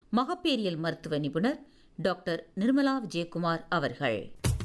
மகப்பேரியல் மருத்துவ நிபுணர் டாக்டர் நிர்மலா விஜயகுமார் அவர்கள்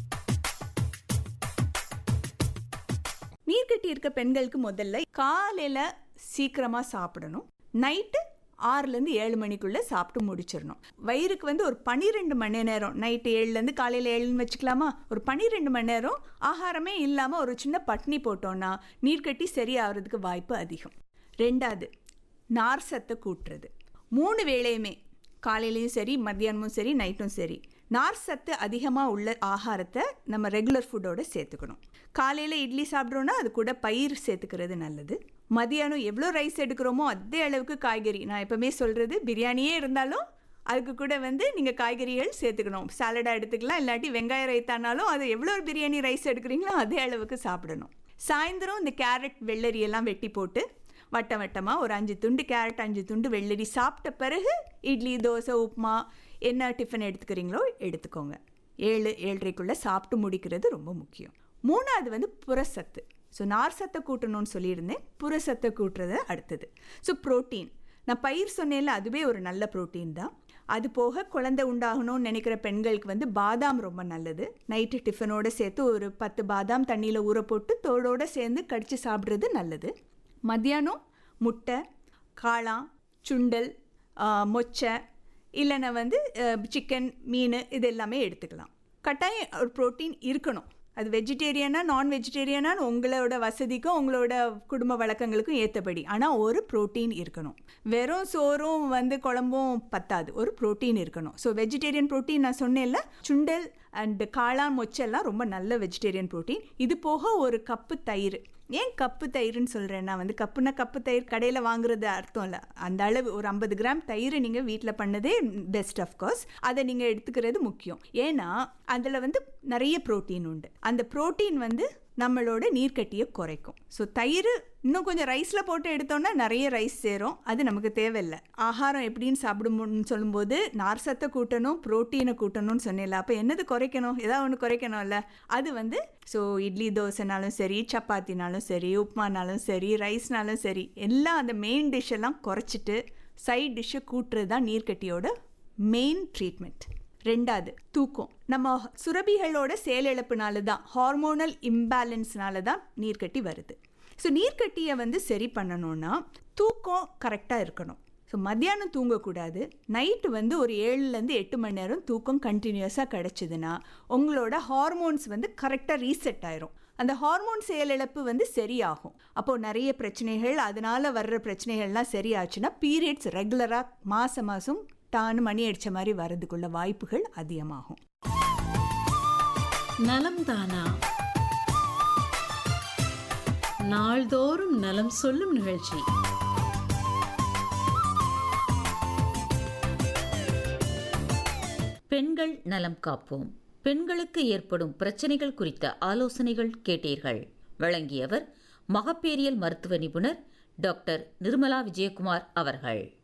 நீர்க்கட்டி இருக்க பெண்களுக்கு முதல்ல காலையில் சீக்கிரமாக சாப்பிடணும் நைட்டு ஆறுலேருந்து ஏழு மணிக்குள்ளே சாப்பிட்டு முடிச்சிடணும் வயிறுக்கு வந்து ஒரு பன்னிரெண்டு மணி நேரம் நைட்டு ஏழுலேருந்து காலையில் ஏழுன்னு வச்சுக்கலாமா ஒரு பன்னிரெண்டு மணி நேரம் ஆகாரமே இல்லாமல் ஒரு சின்ன பட்னி போட்டோன்னா நீர்க்கட்டி சரியாகிறதுக்கு வாய்ப்பு அதிகம் ரெண்டாவது நார் சத்தை கூட்டுறது மூணு வேளையுமே காலையிலையும் சரி மத்தியானமும் சரி நைட்டும் சரி நார் சத்து அதிகமாக உள்ள ஆகாரத்தை நம்ம ரெகுலர் ஃபுட்டோட சேர்த்துக்கணும் காலையில் இட்லி சாப்பிட்றோன்னா அது கூட பயிர் சேர்த்துக்கிறது நல்லது மதியானம் எவ்வளோ ரைஸ் எடுக்கிறோமோ அதே அளவுக்கு காய்கறி நான் எப்பவுமே சொல்கிறது பிரியாணியே இருந்தாலும் அதுக்கு கூட வந்து நீங்கள் காய்கறிகள் சேர்த்துக்கணும் சாலடாக எடுத்துக்கலாம் இல்லாட்டி வெங்காய ரைத்தானாலும் அது எவ்வளோ பிரியாணி ரைஸ் எடுக்கிறீங்களோ அதே அளவுக்கு சாப்பிடணும் சாயந்தரம் இந்த கேரட் வெள்ளரி எல்லாம் வெட்டி போட்டு வட்டம் வட்டமாக ஒரு அஞ்சு துண்டு கேரட் அஞ்சு துண்டு வெள்ளரி சாப்பிட்ட பிறகு இட்லி தோசை உப்புமா என்ன டிஃபன் எடுத்துக்கிறீங்களோ எடுத்துக்கோங்க ஏழு ஏழரைக்குள்ளே சாப்பிட்டு முடிக்கிறது ரொம்ப முக்கியம் மூணாவது வந்து புரசத்து ஸோ நார் சத்தை கூட்டணும்னு சொல்லியிருந்தேன் புரசத்தை கூட்டுறது அடுத்தது ஸோ ப்ரோட்டீன் நான் பயிர் சொன்னேன்ல அதுவே ஒரு நல்ல ப்ரோட்டீன் தான் அது போக குழந்தை உண்டாகணும்னு நினைக்கிற பெண்களுக்கு வந்து பாதாம் ரொம்ப நல்லது நைட்டு டிஃபனோடு சேர்த்து ஒரு பத்து பாதாம் தண்ணியில் ஊற போட்டு தோடோடு சேர்ந்து கடித்து சாப்பிட்றது நல்லது மத்தியானம் முட்டை காளான் சுண்டல் மொச்சை இல்லைன்னா வந்து சிக்கன் மீன் இது எல்லாமே எடுத்துக்கலாம் கட்டாயம் ஒரு ப்ரோட்டீன் இருக்கணும் அது வெஜிடேரியனா நான் வெஜிடேரியனான்னு உங்களோட வசதிக்கும் உங்களோட குடும்ப வழக்கங்களுக்கும் ஏற்றபடி ஆனால் ஒரு ப்ரோட்டீன் இருக்கணும் வெறும் சோறும் வந்து குழம்பும் பத்தாது ஒரு ப்ரோட்டீன் இருக்கணும் ஸோ வெஜிடேரியன் ப்ரோட்டீன் நான் சொன்னேன்ல சுண்டல் அண்டு காளான் மொச்செல்லாம் ரொம்ப நல்ல வெஜிடேரியன் ப்ரோட்டீன் இது போக ஒரு கப்பு தயிர் ஏன் கப்பு தயிர்னு சொல்கிறேன்னா வந்து கப்புனா கப்பு தயிர் கடையில் வாங்குறது அர்த்தம் இல்லை அந்த அளவு ஒரு ஐம்பது கிராம் தயிர் நீங்கள் வீட்டில் பண்ணதே பெஸ்ட் ஆஃப்கோர்ஸ் அதை நீங்கள் எடுத்துக்கிறது முக்கியம் ஏன்னா அதில் வந்து நிறைய ப்ரோட்டீன் உண்டு அந்த ப்ரோட்டீன் வந்து நம்மளோட நீர்க்கட்டியை குறைக்கும் ஸோ தயிர் இன்னும் கொஞ்சம் ரைஸில் போட்டு எடுத்தோம்னா நிறைய ரைஸ் சேரும் அது நமக்கு தேவையில்லை ஆகாரம் எப்படின்னு சாப்பிடும்போன்னு சொல்லும்போது நார் சத்தை கூட்டணும் ப்ரோட்டீனை கூட்டணும்னு சொன்னேன்ல அப்போ என்னது குறைக்கணும் ஏதாவது ஒன்று குறைக்கணும்ல அது வந்து ஸோ இட்லி தோசைனாலும் சரி சப்பாத்தினாலும் சரி உப்மானாலும் சரி ரைஸ்னாலும் சரி எல்லாம் அந்த மெயின் டிஷ் எல்லாம் குறைச்சிட்டு சைட் டிஷ்ஷை கூட்டுறது தான் நீர்க்கட்டியோட மெயின் ட்ரீட்மெண்ட் ரெண்டாவது தூக்கம் நம்ம சுரபிகளோட செயலிழப்புனால தான் ஹார்மோனல் இம்பேலன்ஸ்னால தான் நீர்க்கட்டி வருது ஸோ நீர்க்கட்டியை வந்து சரி பண்ணணும்னா தூக்கம் கரெக்டாக இருக்கணும் ஸோ மத்தியானம் தூங்கக்கூடாது நைட்டு வந்து ஒரு ஏழுலேருந்து எட்டு மணி நேரம் தூக்கம் கண்டினியூஸாக கிடச்சிதுன்னா உங்களோட ஹார்மோன்ஸ் வந்து கரெக்டாக ரீசெட் ஆயிரும் அந்த ஹார்மோன் செயலிழப்பு வந்து சரியாகும் அப்போது நிறைய பிரச்சனைகள் அதனால் வர்ற பிரச்சனைகள்லாம் சரியாச்சுன்னா பீரியட்ஸ் ரெகுலராக மாதம் மாதம் டான்னு மணி அடித்த மாதிரி வர்றதுக்குள்ள வாய்ப்புகள் அதிகமாகும் நலம் தானா நாள்தோறும் நலம் சொல்லும் நிகழ்ச்சி பெண்கள் நலம் காப்போம் பெண்களுக்கு ஏற்படும் பிரச்சனைகள் குறித்த ஆலோசனைகள் கேட்டீர்கள் வழங்கியவர் மகப்பேரியல் மருத்துவ நிபுணர் டாக்டர் நிர்மலா விஜயகுமார் அவர்கள்